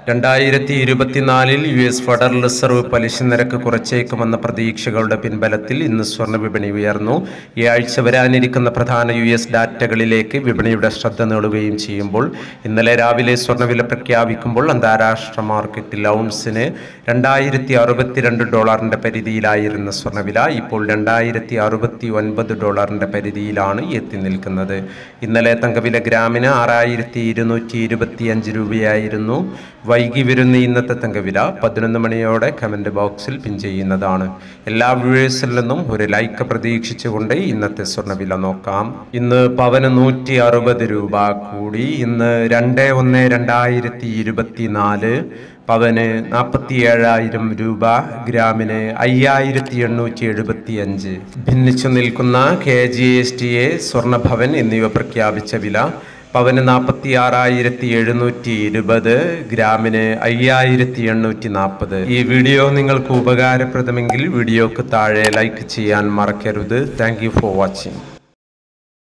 രണ്ടായിരത്തി ഇരുപത്തിനാലിൽ U S federal reserve പലിശ നിരക്ക് കുറച്ചേക്കുമെന്ന പ്രതീക്ഷകളുടെ പിൻബലത്തിൽ ഇന്ന് സ്വർണ്ണ വിപണി ഉയർന്നു ഈ ആഴ്ച വരാനിരിക്കുന്ന പ്രധാന യു എസ് ഡാറ്റകളിലേക്ക് വിപണിയുടെ ശ്രദ്ധ നേടുകയും ചെയ്യുമ്പോൾ ഇന്നലെ രാവിലെ സ്വർണ്ണവില പ്രഖ്യാപിക്കുമ്പോൾ അന്താരാഷ്ട്ര മാർക്കറ്റിൽ ഔൺസിന് രണ്ടായിരത്തി അറുപത്തിരണ്ട് ഡോളറിന്റെ പരിധിയിലായിരുന്ന സ്വർണ്ണവില ഇപ്പോൾ രണ്ടായിരത്തി അറുപത്തി ഒൻപത് ഡോളറിന്റെ പരിധിയിലാണ് എത്തി നിൽക്കുന്നത് ഇന്നലെ തങ്കവില ഗ്രാമിന് ആറായിരത്തി ഇരുന്നൂറ്റി ഇരുപത്തി അഞ്ച് രൂപയായിരുന്നു വൈകി വരുന്ന ഇന്നത്തെ തങ്കവില പതിനൊന്ന് മണിയോടെ കമന്റ് ബോക്സിൽ പിൻ ചെയ്യുന്നതാണ് എല്ലാ വ്യൂവേഴ്സിൽ നിന്നും ഒരു ലൈക്ക് പ്രതീക്ഷിച്ചുകൊണ്ട് ഇന്നത്തെ സ്വർണ്ണവില നോക്കാം ഇന്ന് പവന് നൂറ്റി അറുപത് രൂപ കൂടി ഇന്ന് രണ്ട് ഒന്ന് രണ്ടായിരത്തി ഇരുപത്തി നാല് പവന് നാൽപ്പത്തി ഏഴായിരം രൂപ ഗ്രാമിന് അയ്യായിരത്തി എണ്ണൂറ്റി എഴുപത്തി അഞ്ച് ഭിന്നിച്ചു നിൽക്കുന്ന K G S T A Swarnabhavan എന്നിവ പ്രഖ്യാപിച്ച വില പവന് നാൽപ്പത്തി ആറായിരത്തി എഴുന്നൂറ്റി ഇരുപത് ഗ്രാമിന് അയ്യായിരത്തി എണ്ണൂറ്റി നാൽപ്പത് ഈ വീഡിയോ നിങ്ങൾക്ക് ഉപകാരപ്രദമെങ്കിൽ വീഡിയോക്ക് താഴെ ലൈക്ക് ചെയ്യാൻ മറക്കരുത് താങ്ക് യു ഫോർ വാച്ചിങ്